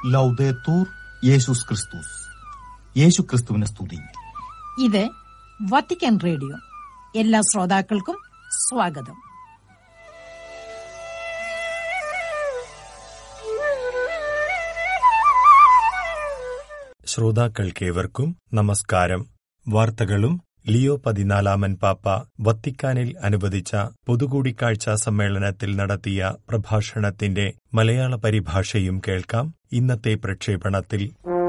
ലൗദേത്തൂർ യേശുസ് ക്രിസ്തുസ് യേശു ക്രിസ്തുവിനെ സ്തുതി ഇത് വത്തിക്കാൻ റേഡിയോ എല്ലാ ശ്രോതാക്കൾക്കും സ്വാഗതം ശ്രോതാക്കൾക്കേവർക്കും നമസ്കാരം വാർത്തകളും ലിയോ പതിനാലാമൻ പാപ്പ വത്തിക്കാനിൽ അനുവദിച്ച പൊതുകൂടിക്കാഴ്ച സമ്മേളനത്തിൽ നടത്തിയ പ്രഭാഷണത്തിന്റെ മലയാള പരിഭാഷയും കേൾക്കാം ഇന്നത്തെ പ്രക്ഷേപണത്തിൽ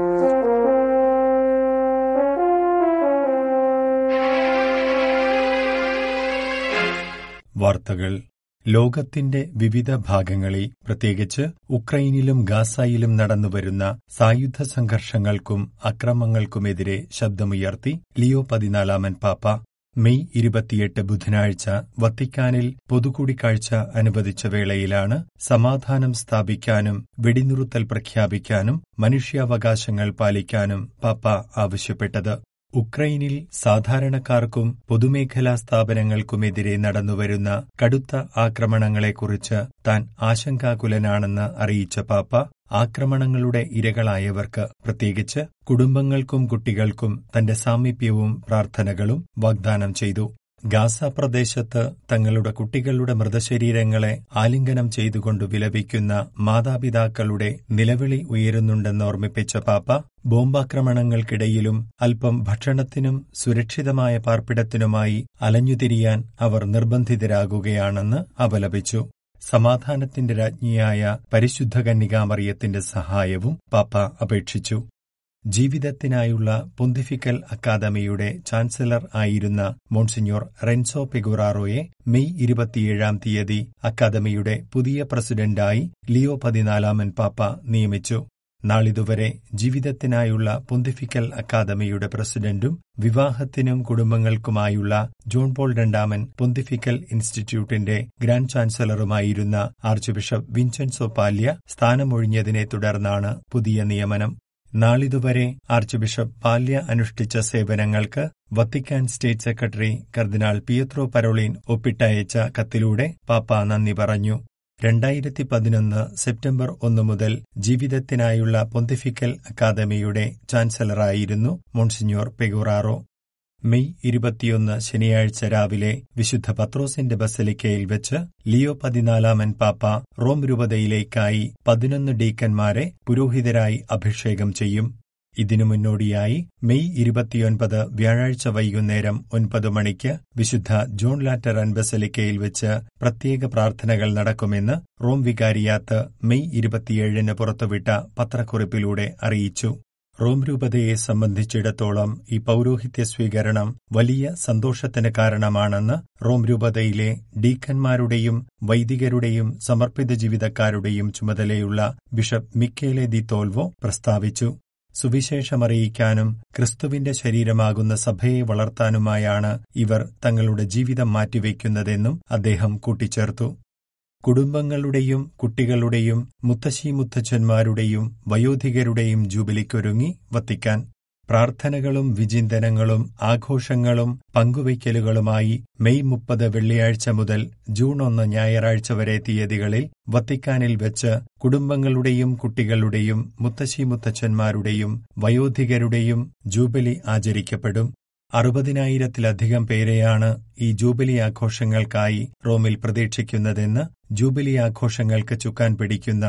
വാർത്തകൾ ലോകത്തിന്റെ വിവിധ ഭാഗങ്ങളിൽ പ്രത്യേകിച്ച് ഉക്രൈനിലും ഗാസയിലും നടന്നുവരുന്ന സായുധ സംഘർഷങ്ങൾക്കും അക്രമങ്ങൾക്കുമെതിരെ ശബ്ദമുയർത്തി ലിയോ പതിനാലാമൻ പാപ്പ മെയ് ഇരുപത്തിയെട്ട് ബുധനാഴ്ച വത്തിക്കാനിൽ പൊതുകൂടിക്കാഴ്ച അനുവദിച്ച വേളയിലാണ് സമാധാനം സ്ഥാപിക്കാനും വെടിനിറുത്തൽ പ്രഖ്യാപിക്കാനും മനുഷ്യാവകാശങ്ങൾ പാലിക്കാനും പാപ്പ ആവശ്യപ്പെട്ടത് ഉക്രൈനിൽ സാധാരണക്കാർക്കും പൊതുമേഖലാ സ്ഥാപനങ്ങൾക്കുമെതിരെ നടന്നുവരുന്ന കടുത്ത ആക്രമണങ്ങളെക്കുറിച്ച് താൻ ആശങ്കാകുലനാണെന്ന് അറിയിച്ച പാപ്പ ആക്രമണങ്ങളുടെ ഇരകളായവർക്ക് പ്രത്യേകിച്ച് കുടുംബങ്ങൾക്കും കുട്ടികൾക്കും തന്റെ സാമീപ്യവും പ്രാർത്ഥനകളും വാഗ്ദാനം ചെയ്തു ഗാസ പ്രദേശത്ത് തങ്ങളുടെ കുട്ടികളുടെ മൃതശരീരങ്ങളെ ആലിംഗനം ചെയ്തുകൊണ്ട് വിലപിക്കുന്ന മാതാപിതാക്കളുടെ നിലവിളി ഉയരുന്നുണ്ടെന്ന് ഓർമ്മിപ്പിച്ച പാപ്പ ബോംബാക്രമണങ്ങൾക്കിടയിലും അല്പം ഭക്ഷണത്തിനും സുരക്ഷിതമായ പാർപ്പിടത്തിനുമായി അലഞ്ഞുതിരിയാൻ അവർ നിർബന്ധിതരാകുകയാണെന്ന് അപലപിച്ചു സമാധാനത്തിന്റെ രാജ്ഞിയായ പരിശുദ്ധ കന്യകാമറിയത്തിന്റെ സഹായവും പാപ്പ അപേക്ഷിച്ചു ജീവിതത്തിനായുള്ള പൊന്തിഫിക്കൽ അക്കാദമിയുടെ ചാൻസലർ ആയിരുന്ന മോൺസിഞ്ഞോർ റെൻസോ പെഗുറാറോയെ മെയ് ഇരുപത്തിയേഴാം തീയതി അക്കാദമിയുടെ പുതിയ പ്രസിഡന്റായി ലിയോ പതിനാലാമൻ പാപ്പ നിയമിച്ചു നാളിതുവരെ ജീവിതത്തിനായുള്ള പൊന്തിഫിക്കൽ അക്കാദമിയുടെ പ്രസിഡന്റും വിവാഹത്തിനും കുടുംബങ്ങൾക്കുമായുള്ള ജോൺ പോൾ രണ്ടാമൻ പൊന്തിഫിക്കൽ ഇൻസ്റ്റിറ്റ്യൂട്ടിന്റെ ഗ്രാൻഡ് ചാൻസലറുമായിരുന്ന ആർച്ച് ബിഷപ്പ് വിൻസെൻസോ പാല്യ സ്ഥാനമൊഴിഞ്ഞതിനെ തുടർന്നാണ് പുതിയ നിയമനം നാളിതുവരെ ആർച്ച് ബിഷപ്പ് പാല്യ അനുഷ്ഠിച്ച സേവനങ്ങൾക്ക് Vatican state secretary cardinal Pietro Parolin ഒപ്പിട്ടയച്ച കത്തിലൂടെ പാപ്പ നന്ദി പറഞ്ഞു രണ്ടായിരത്തി പതിനൊന്ന് സെപ്റ്റംബർ ഒന്ന് മുതൽ ജീവിതത്തിനായുള്ള പൊന്തിഫിക്കൽ അക്കാദമിയുടെ ചാൻസലറായിരുന്നു മോൺസിഞ്ഞോർ പെഗുറാറോ മെയ് ഇരുപത്തിയൊന്ന് ശനിയാഴ്ച രാവിലെ വിശുദ്ധ പത്രോസിന്റെ ബസലിക്കയിൽ വെച്ച് ലിയോ പതിനാലാമൻ പാപ്പ റോം രൂപതയിലേക്കായി പതിനൊന്ന് ഡീക്കന്മാരെ പുരോഹിതരായി അഭിഷേകം ചെയ്യും ഇതിനു മുന്നോടിയായി മെയ് ഇരുപത്തിയൊൻപത് വ്യാഴാഴ്ച വൈകുന്നേരം ഒൻപത് മണിക്ക് വിശുദ്ധ ജോൺ ലാറ്ററൻ ബസലിക്കയിൽ വെച്ച് പ്രത്യേക പ്രാർത്ഥനകൾ നടക്കുമെന്ന് റോം വികാരിയാത്ത് മെയ് ഇരുപത്തിയേഴിന് പുറത്തുവിട്ട പത്രക്കുറിപ്പിലൂടെ അറിയിച്ചു റോം രൂപതയെ സംബന്ധിച്ചിടത്തോളം ഈ പൌരോഹിത്യ സ്വീകരണം വലിയ സന്തോഷത്തിന് കാരണമാണെന്ന് റോം രൂപതയിലെ ഡീക്കന്മാരുടെയും വൈദികരുടെയും സമർപ്പിത ജീവിതക്കാരുടെയും ചുമതലയുള്ള ബിഷപ്പ് മിക്കേലെ ദി തോൽവോ പ്രസ്താവിച്ചു സുവിശേഷമറിയിക്കാനും ക്രിസ്തുവിന്റെ ശരീരമാകുന്ന സഭയെ വളർത്താനുമായാണ് ഇവർ തങ്ങളുടെ ജീവിതം മാറ്റിവെക്കുന്നതെന്നും അദ്ദേഹം കൂട്ടിച്ചേർത്തു കുടുംബങ്ങളുടെയും കുട്ടികളുടെയും മുത്തശ്ശി മുത്തച്ഛന്മാരുടെയും വയോധികരുടെയും ജൂബിലിക്കൊരുങ്ങി വത്തിക്കാൻ പ്രാർത്ഥനകളും വിചിന്തനങ്ങളും ആഘോഷങ്ങളും പങ്കുവയ്ക്കലുകളുമായി മെയ് മുപ്പത് വെള്ളിയാഴ്ച മുതൽ ജൂൺ ഒന്ന് ഞായറാഴ്ച വരെ തീയതികളിൽ വത്തിക്കാനിൽ വെച്ച് കുടുംബങ്ങളുടെയും കുട്ടികളുടെയും മുത്തശ്ശി മുത്തച്ഛന്മാരുടെയും വയോധികരുടെയും ജൂബിലി ആചരിക്കപ്പെടും അറുപതിനായിരത്തിലധികം പേരെയാണ് ഈ ജൂബിലി ആഘോഷങ്ങൾക്കായി റോമിൽ പ്രതീക്ഷിക്കുന്നതെന്ന് ജൂബിലി ആഘോഷങ്ങൾക്ക് ചുക്കാൻ പിടിക്കുന്ന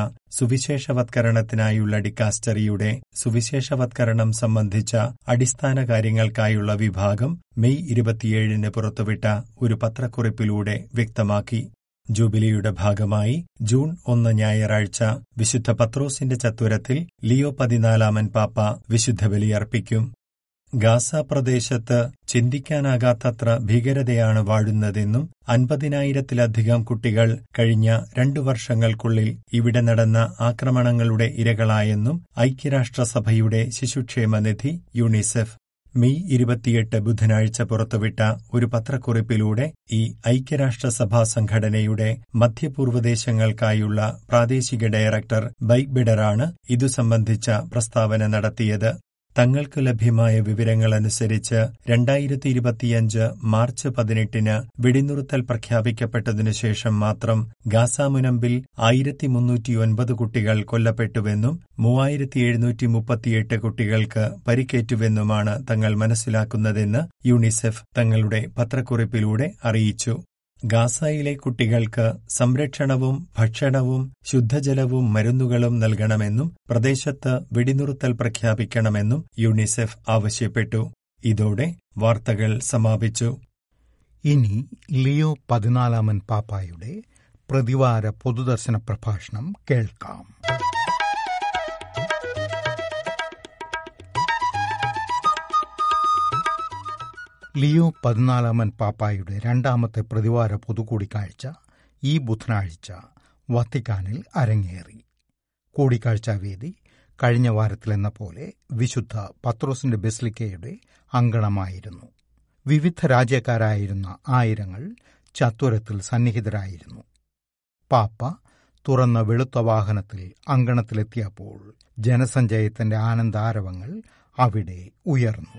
സുവിശേഷവത്കരണത്തിനായുള്ള ഡിക്കാസ്റ്ററിയുടെ സുവിശേഷവത്കരണം സംബന്ധിച്ച അടിസ്ഥാന കാര്യങ്ങൾക്കായുള്ള വിഭാഗം മെയ് ഇരുപത്തിയേഴിന് പുറത്തുവിട്ട ഒരു പത്രക്കുറിപ്പിലൂടെ വ്യക്തമാക്കി ജൂബിലിയുടെ ഭാഗമായി ജൂൺ ഒന്ന് ഞായറാഴ്ച വിശുദ്ധ പത്രോസിന്റെ ചത്തുരത്തിൽ ലിയോ പതിനാലാമൻ പാപ്പ വിശുദ്ധ ബലിയർപ്പിക്കും ഗാസ പ്രദേശത്ത് ചിന്തിക്കാനാകാത്തത്ര ഭീകരതയാണ് വാഴുന്നതെന്നും അൻപതിനായിരത്തിലധികം കുട്ടികൾ കഴിഞ്ഞ രണ്ടു വർഷങ്ങൾക്കുള്ളിൽ ഇവിടെ നടന്ന ആക്രമണങ്ങളുടെ ഇരകളായെന്നും ഐക്യരാഷ്ട്രസഭയുടെ ശിശുക്ഷേമനിധി യുണിസെഫ് മെയ് ഇരുപത്തിയെട്ട് ബുധനാഴ്ച പുറത്തുവിട്ട ഒരു പത്രക്കുറിപ്പിലൂടെ ഈ ഐക്യരാഷ്ട്രസഭാ സംഘടനയുടെ മധ്യപൂർവ്വദേശങ്ങൾക്കായുള്ള പ്രാദേശിക ഡയറക്ടർ ബൈക്ക് ബിഡറാണ് ഇതു സംബന്ധിച്ച പ്രസ്താവന നടത്തിയത് തങ്ങൾക്ക് ലഭ്യമായ വിവരങ്ങളനുസരിച്ച് രണ്ടായിരത്തി ഇരുപത്തിയഞ്ച് മാർച്ച് പതിനെട്ടിന് വെടിനിർത്തൽ പ്രഖ്യാപിക്കപ്പെട്ടതിനു ശേഷം മാത്രം ഗാസ മുനമ്പിൽ ആയിരത്തി മുന്നൂറ്റിയൊൻപത് കുട്ടികൾ കൊല്ലപ്പെട്ടുവെന്നും മൂവായിരത്തി എഴുന്നൂറ്റി മുപ്പത്തിയെട്ട് കുട്ടികൾക്ക് പരിക്കേറ്റുവെന്നുമാണ് തങ്ങൾ മനസ്സിലാക്കുന്നതെന്ന് യൂണിസെഫ് തങ്ങളുടെ പത്രക്കുറിപ്പിലൂടെ അറിയിച്ചു ഗാസയിലെ കുട്ടികൾക്ക് സംരക്ഷണവും ഭക്ഷണവും ശുദ്ധജലവും മരുന്നുകളും നൽകണമെന്നും പ്രദേശത്ത് വെടിനിർത്തൽ പ്രഖ്യാപിക്കണമെന്നും യൂണിസെഫ് ആവശ്യപ്പെട്ടു ഇതോടെ വാർത്തകൾ സമാപിച്ചു ഇനി ലിയോ പതിനാലാമൻ പാപ്പായുടെ പ്രതിവാര പൊതുദർശന പ്രഭാഷണം കേൾക്കാം ലിയോ പതിനാലാമൻ പാപ്പായുടെ രണ്ടാമത്തെ പ്രതിവാര പൊതുകൂടിക്കാഴ്ച ഈ ബുധനാഴ്ച വത്തിക്കാനിൽ അരങ്ങേറി കൂടിക്കാഴ്ച വേദി കഴിഞ്ഞ വാരത്തിലെന്ന പോലെ വിശുദ്ധ പത്രോസിന്റെ ബെസ്ലിക്കയുടെ അങ്കണമായിരുന്നു വിവിധ രാജ്യക്കാരായിരുന്ന ആയിരങ്ങൾ ചത്വരത്തിൽ സന്നിഹിതരായിരുന്നു പാപ്പ തുറന്ന വെളുത്ത വാഹനത്തിൽ അങ്കണത്തിലെത്തിയപ്പോൾ ജനസഞ്ചയത്തിന്റെ ആനന്ദാരവങ്ങൾ അവിടെ ഉയർന്നു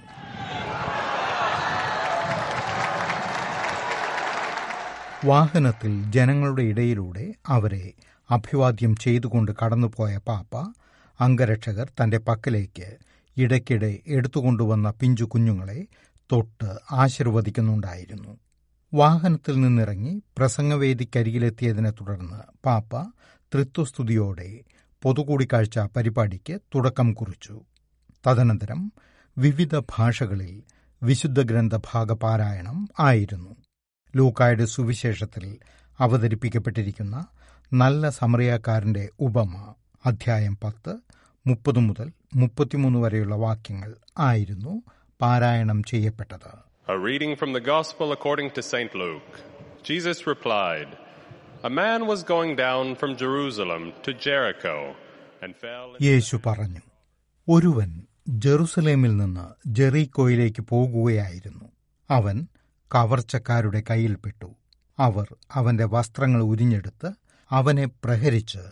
വാഹനത്തിൽ ജനങ്ങളുടെ ഇടയിലൂടെ അവരെ അഭിവാദ്യം ചെയ്തുകൊണ്ട് കടന്നുപോയ പാപ്പ അംഗരക്ഷകർ തന്റെ പക്കലേക്ക് ഇടയ്ക്കിടെ എടുത്തുകൊണ്ടുവന്ന പിഞ്ചു കുഞ്ഞുങ്ങളെ തൊട്ട് ആശീർവദിക്കുന്നുണ്ടായിരുന്നു വാഹനത്തിൽ നിന്നിറങ്ങി പ്രസംഗവേദിക്കരികിലെത്തിയതിനെ തുടർന്ന് പാപ്പ തൃത്വസ്തുതിയോടെ പൊതുകൂടിക്കാഴ്ച പരിപാടിക്ക് തുടക്കം കുറിച്ചു തദനന്തരം വിവിധ ഭാഷകളിൽ വിശുദ്ധ ഗ്രന്ഥ ഭാഗപാരായണം ആയിരുന്നു ലൂക്കായുടെ സുവിശേഷത്തിൽ അവതരിപ്പിക്കപ്പെട്ടിരിക്കുന്ന നല്ല സമറിയാക്കാരന്റെ ഉപമ അധ്യായം പത്ത് മുപ്പത് മുതൽ മുപ്പത്തിമൂന്ന് വരെയുള്ള വാക്യങ്ങൾ ആയിരുന്നു പാരായണം ചെയ്യപ്പെട്ടത് A reading from the Gospel according to St. Luke. Jesus replied, A man was going down from Jerusalem to Jericho and fell. യേശു പറഞ്ഞു ഒരുവൻ ജെറുസലേമിൽ നിന്ന് ജെറീക്കോയിലേക്ക് പോകുകയായിരുന്നു അവൻ കവർച്ചക്കാരുടെ കയ്യിൽപ്പെട്ടു അവർ അവന്റെ വസ്ത്രങ്ങൾ ഉരിഞ്ഞെടുത്ത് അവനെ പ്രഹരിച്ച്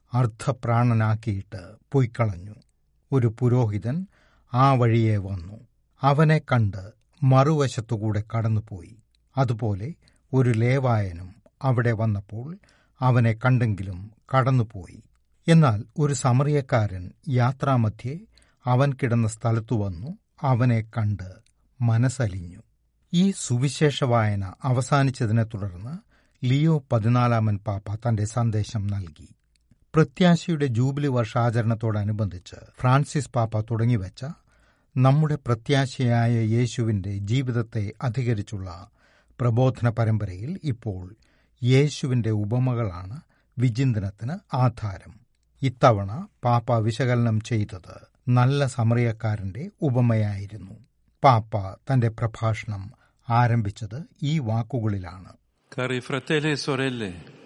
അർദ്ധപ്രാണനാക്കിയിട്ട് പൊയ്ക്കളഞ്ഞു ഒരു പുരോഹിതൻ ആ വഴിയെ വന്നു അവനെ കണ്ട് മറുവശത്തുകൂടെ കടന്നുപോയി അതുപോലെ ഒരു ലേവായനും അവിടെ വന്നപ്പോൾ അവനെ കണ്ടെങ്കിലും കടന്നുപോയി എന്നാൽ ഒരു സമറിയക്കാരൻ യാത്രാമധ്യേ അവൻ കിടന്ന സ്ഥലത്തു വന്നു അവനെ കണ്ട് മനസ്സലിഞ്ഞു ഈ സുവിശേഷ വായന അവസാനിച്ചതിനെ തുടർന്ന് ലിയോ പതിനാലാമൻ പാപ്പ തന്റെ സന്ദേശം നൽകി പ്രത്യാശയുടെ ജൂബിലി വർഷാചരണത്തോടനുബന്ധിച്ച് ഫ്രാൻസിസ് പാപ്പ തുടങ്ങിവെച്ച നമ്മുടെ പ്രത്യാശയായ യേശുവിന്റെ ജീവിതത്തെ അധികരിച്ചുള്ള പ്രബോധന പരമ്പരയിൽ ഇപ്പോൾ യേശുവിന്റെ ഉപമകളാണ് വിചിന്തനത്തിന് ആധാരം ഇത്തവണ പാപ്പ വിശകലനം ചെയ്തത് നല്ല സമറിയക്കാരന്റെ ഉപമയായിരുന്നു പാപ്പ തന്റെ പ്രഭാഷണം ആരംഭിച്ചത് ഈ വാക്കുകളിലാണ് Cari fratelli e sorelle,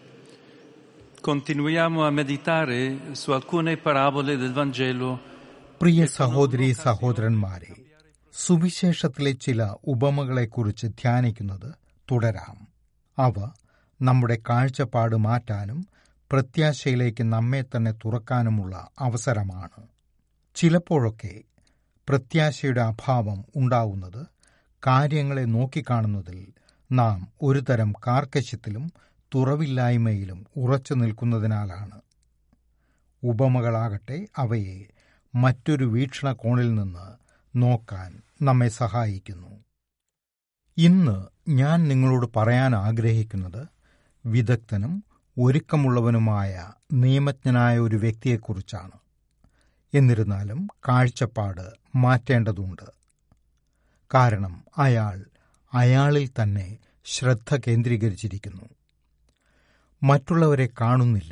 continuiamo a meditare su alcune parabole del Vangelo പ്രിയ സഹോദരി സഹോദരന്മാരെ സുവിശേഷത്തിലെ ചില ഉപമകളെക്കുറിച്ച് ധ്യാനിക്കുന്നത് തുടരാം അവ നമ്മുടെ കാഴ്ചപ്പാട് മാറ്റാനും പ്രത്യാശയിലേക്ക് നമ്മെ തന്നെ തുറക്കാനുമുള്ള അവസരമാണ് ചിലപ്പോഴൊക്കെ പ്രത്യാശയുടെ അഭാവം ഉണ്ടാവുന്നത് കാര്യങ്ങളെ നോക്കിക്കാണുന്നതിൽ നാം ഒരു തരം കാർക്കശ്യത്തിലും തുറവില്ലായ്മയിലും ഉറച്ചു നിൽക്കുന്നതിനാലാണ് ഉപമകളാകട്ടെ അവയെ മറ്റൊരു വീക്ഷണകോണിൽ നിന്ന് നോക്കാൻ നമ്മെ സഹായിക്കുന്നു ഇന്ന് ഞാൻ നിങ്ങളോട് പറയാൻ ആഗ്രഹിക്കുന്നത് വിദഗ്ധനും ഒരുക്കമുള്ളവനുമായ നിയമജ്ഞനായ ഒരു വ്യക്തിയെക്കുറിച്ചാണ് എന്നിരുന്നാലും കാഴ്ചപ്പാട് മാറ്റേണ്ടതുണ്ട് കാരണം അയാൾ അയാളിൽ തന്നെ ശ്രദ്ധ കേന്ദ്രീകരിച്ചിരിക്കുന്നു മറ്റുള്ളവരെ കാണുന്നില്ല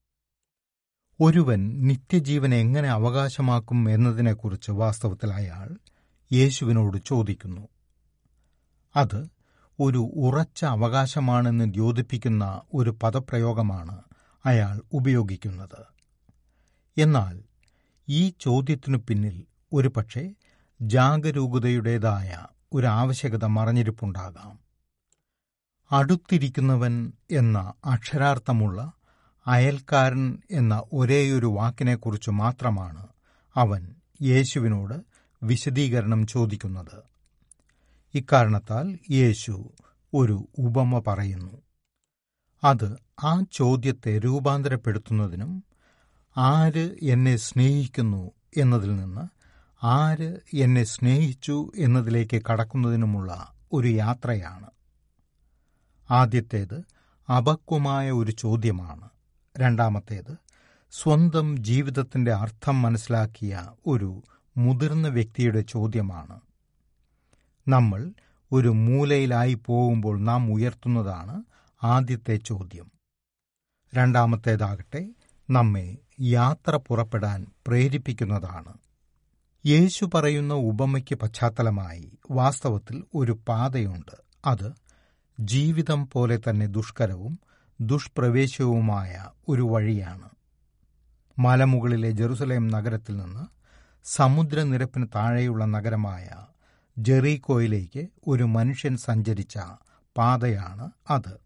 ഒരുവൻ നിത്യജീവൻ എങ്ങനെ അവകാശമാക്കും എന്നതിനെക്കുറിച്ച് വാസ്തവത്തിൽ അയാൾ യേശുവിനോട് ചോദിക്കുന്നു അത് ഒരു ഉറച്ച അവകാശമാണെന്ന് ദ്യോതിപ്പിക്കുന്ന ഒരു പദപ്രയോഗമാണ് അയാൾ ഉപയോഗിക്കുന്നത് എന്നാൽ ഈ ചോദ്യത്തിനു പിന്നിൽ ഒരുപക്ഷെ ജാഗരൂകതയുടേതായ ഒരു ആവശ്യകത മറഞ്ഞിരിപ്പുണ്ടാകാം അടുത്തിരിക്കുന്നവൻ എന്ന അക്ഷരാർത്ഥമുള്ള അയൽക്കാരൻ എന്ന ഒരേയൊരു വാക്കിനെക്കുറിച്ച് മാത്രമാണ് അവൻ യേശുവിനോട് വിശദീകരണം ചോദിക്കുന്നത് ഇക്കാരണത്താൽ യേശു ഒരു ഉപമ പറയുന്നു അത് ആ ചോദ്യത്തെ രൂപാന്തരപ്പെടുത്തുന്നതിനും ആര് എന്നെ സ്നേഹിക്കുന്നു എന്നതിൽ നിന്ന് ആര് എന്നെ സ്നേഹിച്ചു എന്നതിലേക്ക് കടക്കുന്നതിനുമുള്ള ഒരു യാത്രയാണ് ആദ്യത്തേത് അപക്വമായ ഒരു ചോദ്യമാണ് രണ്ടാമത്തേത് സ്വന്തം ജീവിതത്തിന്റെ അർത്ഥം മനസ്സിലാക്കിയ ഒരു മുതിർന്ന വ്യക്തിയുടെ ചോദ്യമാണ് നമ്മൾ ഒരു മൂലയിലായി പോകുമ്പോൾ നാം ഉയർത്തുന്നതാണ് ആദ്യത്തെ ചോദ്യം രണ്ടാമത്തേതാകട്ടെ നമ്മെ യാത്ര പുറപ്പെടാൻ പ്രേരിപ്പിക്കുന്നതാണ് യേശു പറയുന്ന ഉപമയ്ക്ക് പശ്ചാത്തലമായി വാസ്തവത്തിൽ ഒരു പാതയുണ്ട് അത് ജീവിതം പോലെ തന്നെ ദുഷ്കരവും ദുഷ്പ്രവേശവുമായ ഒരു വഴിയാണ് മലമുകളിലെ ജെറുസലേം നഗരത്തിൽ നിന്ന് സമുദ്രനിരപ്പിന് താഴെയുള്ള നഗരമായ ജെറീക്കോയിലേക്ക് ഒരു മനുഷ്യൻ സഞ്ചരിച്ച പാതയാണ് അത്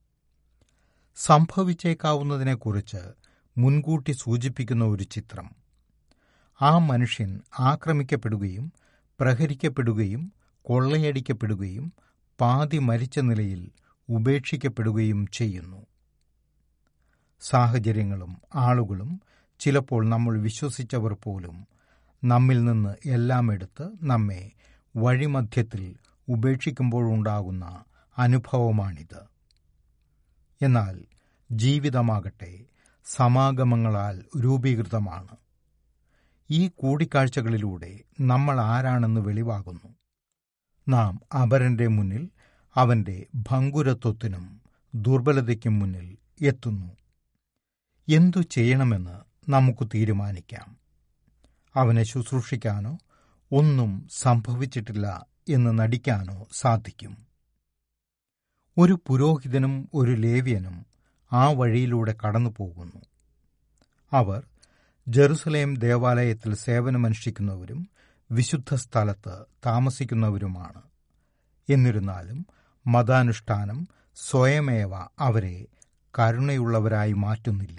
സംഭവിച്ചേക്കാവുന്നതിനെക്കുറിച്ച് മുൻകൂട്ടി സൂചിപ്പിക്കുന്ന ഒരു ചിത്രം ആ മനുഷ്യൻ ആക്രമിക്കപ്പെടുകയും പ്രഹരിക്കപ്പെടുകയും കൊള്ളയടിക്കപ്പെടുകയും പാതി മരിച്ച നിലയിൽ ഉപേക്ഷിക്കപ്പെടുകയും ചെയ്യുന്നു സാഹചര്യങ്ങളും ആളുകളും ചിലപ്പോൾ നമ്മൾ വിശ്വസിച്ചവർ പോലും നമ്മിൽ നിന്ന് എല്ലാം എടുത്ത് നമ്മെ വഴിമധ്യത്തിൽ ഉപേക്ഷിക്കുമ്പോഴുണ്ടാകുന്ന അനുഭവമാണിത് എന്നാൽ ജീവിതമാകട്ടെ സമാഗമങ്ങളാൽ രൂപീകൃതമാണ് ഈ കൂടിക്കാഴ്ചകളിലൂടെ നമ്മൾ ആരാണെന്ന് വെളിവാകുന്നു നാം അപരന്റെ മുന്നിൽ അവന്റെ ഭങ്കുരത്വത്തിനും ദുർബലതയ്ക്കും മുന്നിൽ എത്തുന്നു എന്തു ചെയ്യണമെന്ന് നമുക്ക് തീരുമാനിക്കാം അവനെ ശുശ്രൂഷിക്കാനോ ഒന്നും സംഭവിച്ചിട്ടില്ല എന്ന് നടിക്കാനോ സാധിക്കും ഒരു പുരോഹിതനും ഒരു ലേവ്യനും ആ വഴിയിലൂടെ കടന്നു പോകുന്നു അവർ ജെറുസലേം ദേവാലയത്തിൽ സേവനമനുഷ്ഠിക്കുന്നവരും വിശുദ്ധ സ്ഥലത്ത് താമസിക്കുന്നവരുമാണ് എന്നിരുന്നാലും മതാനുഷ്ഠാനം സ്വയമേവ അവരെ കരുണയുള്ളവരായി മാറ്റുന്നില്ല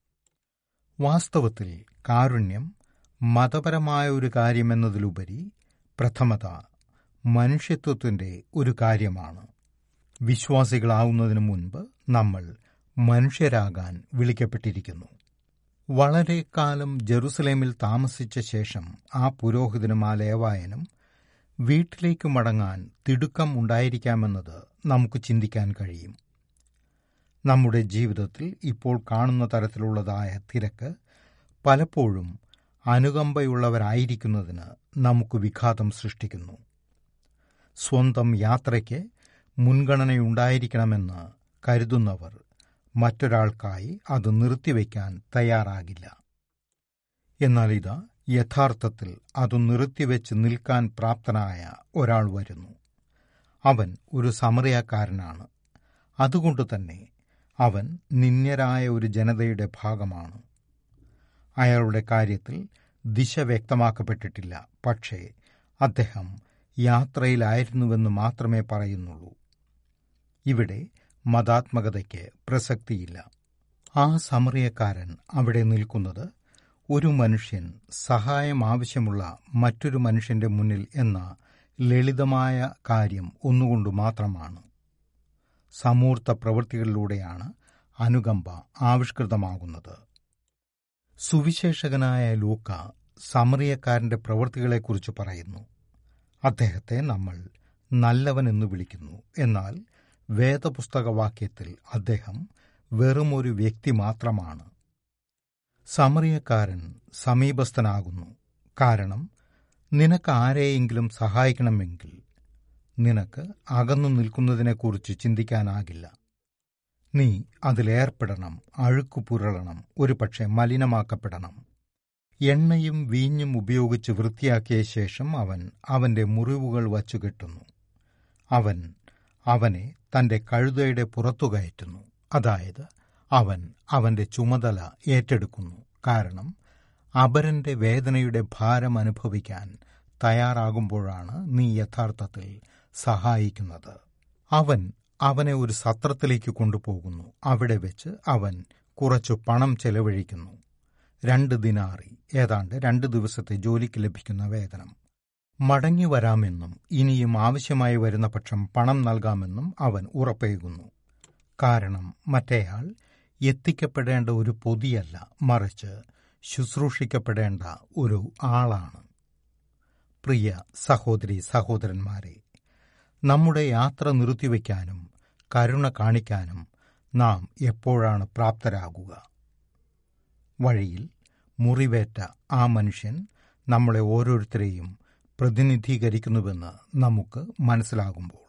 വാസ്തവത്തിൽ കാരുണ്യം മതപരമായ ഒരു കാര്യമെന്നതിലുപരി പ്രഥമത മനുഷ്യത്വത്തിന്റെ ഒരു കാര്യമാണ് വിശ്വാസികളാവുന്നതിനു മുൻപ് നമ്മൾ മനുഷ്യരാകാൻ വിളിക്കപ്പെട്ടിരിക്കുന്നു വളരെ കാലം ജെറുസലേമിൽ താമസിച്ച ശേഷം ആ പുരോഹിതനും ആ ലേവായനും വീട്ടിലേക്ക് മടങ്ങാൻ തിടുക്കം ഉണ്ടായിരിക്കാമെന്നത് നമുക്ക് ചിന്തിക്കാൻ കഴിയും നമ്മുടെ ജീവിതത്തിൽ ഇപ്പോൾ കാണുന്ന തരത്തിലുള്ളതായ തിരക്ക് പലപ്പോഴും അനുകമ്പയുള്ളവരായിരിക്കുന്നതിന് നമുക്ക് വിഘാതം സൃഷ്ടിക്കുന്നു സ്വന്തം യാത്രയ്ക്ക് മുൻഗണനയുണ്ടായിരിക്കണമെന്ന് കരുതുന്നവർ മറ്റൊരാൾക്കായി അത് നിർത്തിവെക്കാൻ തയ്യാറാകില്ല എന്നാൽ ഇതാ യഥാർത്ഥത്തിൽ അത് നിർത്തിവെച്ച് നിൽക്കാൻ പ്രാപ്തനായ ഒരാൾ വരുന്നു അവൻ ഒരു സമറിയക്കാരനാണ് അതുകൊണ്ട് തന്നെ അവൻ നിന്യരായ ഒരു ജനതയുടെ ഭാഗമാണ് അയാളുടെ കാര്യത്തിൽ ദിശ വ്യക്തമാക്കപ്പെട്ടിട്ടില്ല പക്ഷേ അദ്ദേഹം യാത്രയിലായിരുന്നുവെന്ന് മാത്രമേ പറയുന്നുള്ളൂ ഇവിടെ മതാത്മകതയ്ക്ക് പ്രസക്തിയില്ല ആ സമറിയക്കാരൻ അവിടെ നിൽക്കുന്നത് ഒരു മനുഷ്യൻ സഹായം ആവശ്യമുള്ള മറ്റൊരു മനുഷ്യന്റെ മുന്നിൽ എന്ന ലളിതമായ കാര്യം ഒന്നുകൊണ്ട് മാത്രമാണ് സമൂർത്ത പ്രവൃത്തികളിലൂടെയാണ് അനുകമ്പ ആവിഷ്കൃതമാകുന്നത് സുവിശേഷകനായ ലൂക്ക സമറിയക്കാരന്റെ പ്രവൃത്തികളെക്കുറിച്ച് പറയുന്നു അദ്ദേഹത്തെ നമ്മൾ നല്ലവനെന്ന് വിളിക്കുന്നു എന്നാൽ വേദപുസ്തകവാക്യത്തിൽ അദ്ദേഹം വെറുമൊരു വ്യക്തി മാത്രമാണ് സമറിയക്കാരൻ സമീപസ്ഥനാകുന്നു കാരണം നിനക്ക് ആരെയെങ്കിലും സഹായിക്കണമെങ്കിൽ നിനക്ക് അകന്നു നിൽക്കുന്നതിനെക്കുറിച്ച് ചിന്തിക്കാനാകില്ല നീ അതിലേർപ്പെടണം അഴുക്കു പുരളണം ഒരുപക്ഷെ മലിനമാക്കപ്പെടണം എണ്ണയും വീഞ്ഞും ഉപയോഗിച്ച് വൃത്തിയാക്കിയ ശേഷം അവൻ അവന്റെ മുറിവുകൾ വച്ചുകെട്ടുന്നു അവൻ അവനെ തന്റെ കഴുതയുടെ പുറത്തു കയറ്റുന്നു അതായത് അവൻ അവന്റെ ചുമതല ഏറ്റെടുക്കുന്നു കാരണം അപരന്റെ വേദനയുടെ ഭാരം അനുഭവിക്കാൻ തയ്യാറാകുമ്പോഴാണ് നീ യഥാർത്ഥത്തിൽ സഹായിക്കുന്നത് അവൻ അവനെ ഒരു സത്രത്തിലേക്ക് കൊണ്ടുപോകുന്നു അവിടെ വെച്ച് അവൻ കുറച്ചു പണം ചെലവഴിക്കുന്നു രണ്ട് ദിനാറി ഏതാണ്ട് രണ്ട് ദിവസത്തെ ജോലിക്ക് ലഭിക്കുന്ന വേതനം മടങ്ങി വരാമെന്നും ഇനിയും ആവശ്യമായി വരുന്ന പക്ഷം പണം നൽകാമെന്നും അവൻ ഉറപ്പേകുന്നു കാരണം മറ്റേയാൾ എത്തിക്കപ്പെടേണ്ട ഒരു പൊതിയല്ല മറിച്ച് ശുശ്രൂഷിക്കപ്പെടേണ്ട ഒരു ആളാണ് പ്രിയ സഹോദരി സഹോദരന്മാരെ നമ്മുടെ യാത്ര നിർത്തിവെക്കാനും കരുണ കാണിക്കാനും നാം എപ്പോഴാണ് പ്രാപ്തരാകുക വഴിയിൽ മുറിവേറ്റ ആ മനുഷ്യൻ നമ്മളെ ഓരോരുത്തരെയും പ്രതിനിധീകരിക്കുന്നുവെന്ന് നമുക്ക് മനസ്സിലാകുമ്പോൾ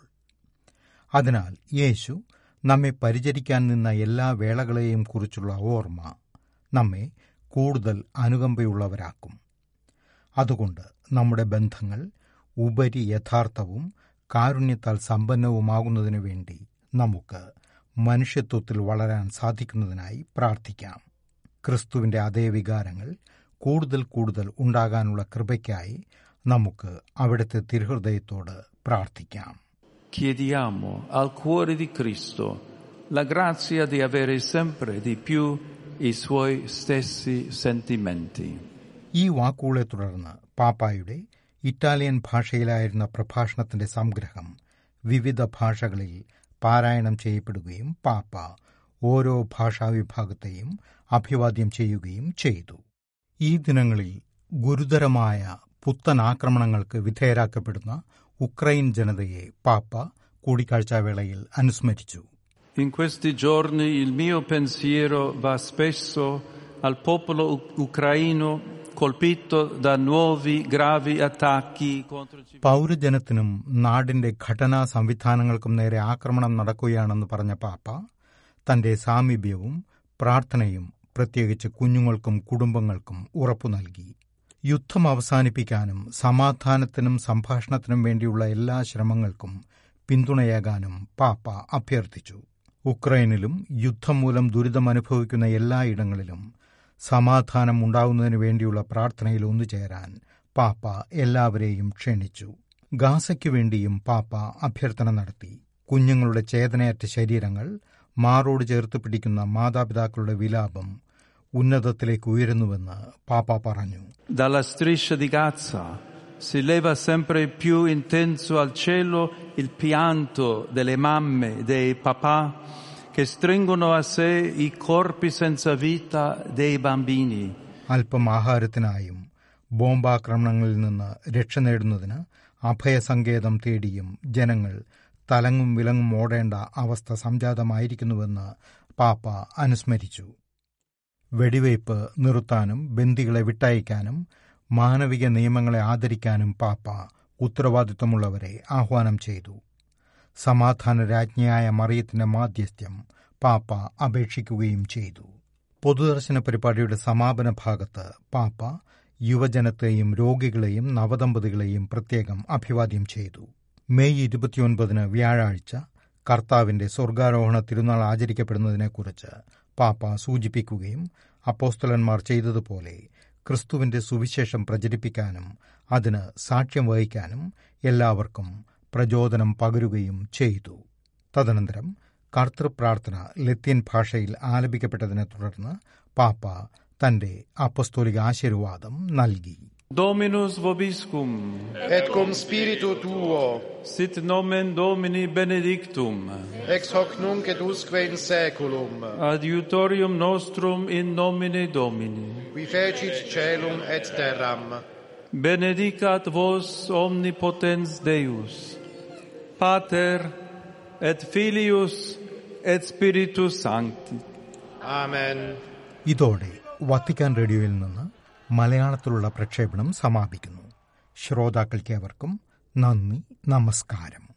അതിനാൽ യേശു നമ്മെ പരിചരിക്കാൻ നിന്ന എല്ലാ വേളകളെയും കുറിച്ചുള്ള ഓർമ്മ നമ്മെ കൂടുതൽ അനുകമ്പയുള്ളവരാക്കും അതുകൊണ്ട് നമ്മുടെ ബന്ധങ്ങൾ ഉപരി യഥാർത്ഥവും കാരുണ്യത്താൽ സമ്പന്നവുമാകുന്നതിനു വേണ്ടി നമുക്ക് മനുഷ്യത്വത്തിൽ വളരാൻ സാധിക്കുന്നതിനായി പ്രാർത്ഥിക്കാം ക്രിസ്തുവിന്റെ അതേ വികാരങ്ങൾ കൂടുതൽ കൂടുതൽ ഉണ്ടാകാനുള്ള കൃപയ്ക്കായി നമുക്ക് അവിടുത്തെ തിരുഹൃദയത്തോട് പ്രാർത്ഥിക്കാം Chiediamo al cuore di Cristo la grazia di avere sempre di più i suoi stessi sentimenti. ഈ വാക്കുകളെ തുടർന്ന് പാപ്പായുടെ ഇറ്റാലിയൻ ഭാഷയിലായിരുന്ന പ്രഭാഷണത്തിന്റെ സംഗ്രഹം വിവിധ ഭാഷകളിൽ പാരായണം ചെയ്യപ്പെടുകയും പാപ്പ ഓരോ ഭാഷാവിഭാഗത്തെയും അഭിവാദ്യം ചെയ്യുകയും ചെയ്തു ഈ ദിനങ്ങളിൽ ഗുരുതരമായ പുത്തൻ ആക്രമണങ്ങൾക്ക് വിധേയരാക്കപ്പെടുന്ന ഉക്രൈൻ ജനതയെ പാപ്പ കൂടിക്കാഴ്ചാവേളയിൽ അനുസ്മരിച്ചു In questi giorni il mio pensiero va spesso al popolo u- ucraino colpito da nuovi gravi attacchi contro civili. പൗരജനത്തിനും നാടിന്റെ ഘടനാ സംവിധാനങ്ങൾക്കും നേരെ ആക്രമണം നടക്കുകയാണെന്ന് പറഞ്ഞ പാപ്പ തന്റെ സാമീപ്യവും പ്രാർത്ഥനയും പ്രത്യേകിച്ച് കുഞ്ഞുങ്ങൾക്കും കുടുംബങ്ങൾക്കും ഉറപ്പു നൽകി യുദ്ധം അവസാനിപ്പിക്കാനും സമാധാനത്തിനും സംഭാഷണത്തിനും വേണ്ടിയുള്ള എല്ലാ ശ്രമങ്ങൾക്കും പിന്തുണയേകാനും പാപ്പ അഭ്യർത്ഥിച്ചു ഉക്രൈനിലും യുദ്ധം മൂലം ദുരിതമനുഭവിക്കുന്ന എല്ലായിടങ്ങളിലും സമാധാനം ഉണ്ടാകുന്നതിനു വേണ്ടിയുള്ള പ്രാർത്ഥനയിൽ ഒന്നുചേരാൻ പാപ്പ എല്ലാവരെയും ക്ഷണിച്ചു ഗാസയ്ക്കു വേണ്ടിയും പാപ്പ അഭ്യർത്ഥന നടത്തി കുഞ്ഞുങ്ങളുടെ ചേതനയറ്റ ശരീരങ്ങൾ മാറോട് ചേർത്ത് പിടിക്കുന്ന മാതാപിതാക്കളുടെ വിലാപം ഉന്നതത്തിലേക്ക് ഉയരുന്നുവെന്ന് പാപ്പ പറഞ്ഞു Dalla striscia di Gaza si leva sempre più intenso al cielo il pianto delle mamme, dei papà che stringono a sé i corpi senza vita dei bambini. അല്പം ആഹാരത്തിനായും ബോംബാക്രമണങ്ങളിൽ നിന്ന് രക്ഷ നേടുന്നതിന് അഭയസങ്കേതം തേടിയും ജനങ്ങൾ തലങ്ങും വിലങ്ങും ഓടേണ്ട അവസ്ഥ സംജാതമായിരിക്കുന്നുവെന്ന് പാപ്പ അനുസ്മരിച്ചു വെടിവയ്പ് നിർത്താനും ബന്ദികളെ വിട്ടയക്കാനും മാനവിക നിയമങ്ങളെ ആദരിക്കാനും പാപ്പ ഉത്തരവാദിത്വമുള്ളവരെ ആഹ്വാനം ചെയ്തു സമാധാന രാജ്ഞിയായ മറിയത്തിന്റെ മാധ്യസ്ഥ്യം പാപ്പ അപേക്ഷിക്കുകയും ചെയ്തു പൊതുദർശന പരിപാടിയുടെ സമാപന ഭാഗത്ത് പാപ്പ യുവജനത്തെയും രോഗികളെയും നവദമ്പതികളെയും പ്രത്യേകം അഭിവാദ്യം ചെയ്തു മെയ് ഇരുപത്തിയൊൻപതിന് വ്യാഴാഴ്ച കർത്താവിന്റെ സ്വർഗാരോഹണ തിരുനാൾ ആചരിക്കപ്പെടുന്നതിനെക്കുറിച്ച് പാപ്പ സൂചിപ്പിക്കുകയും അപ്പോസ്തലന്മാർ ചെയ്തതുപോലെ ക്രിസ്തുവിന്റെ സുവിശേഷം പ്രചരിപ്പിക്കാനും അതിന് സാക്ഷ്യം വഹിക്കാനും എല്ലാവർക്കും പ്രചോദനം പകരുകയും ചെയ്തു തദനന്തരം കർത്തൃപ്രാർത്ഥന ലത്തീൻ ഭാഷയിൽ ആലപിക്കപ്പെട്ടതിനെ തുടർന്ന് പാപ്പ തന്റെ അപ്പസ്തോലിക ആശീർവാദം നൽകി Dominus vobiscum, et cum spiritu tuo, sit nomen Domini benedictum, ex hoc nunc et usque in saeculum, adiutorium nostrum in nomine Domini. qui fecit celum et terram. Benedicat vos omnipotens Deus, Pater et Filius et Spiritus Sancti. Amen. ഇതോടെ Vatican റേഡിയോയിൽ നിന്ന് മലയാളത്തിലുള്ള പ്രക്ഷേപണം സമാപിക്കുന്നു ശ്രോതാക്കൾക്കേവർക്കും നന്ദി നമസ്കാരം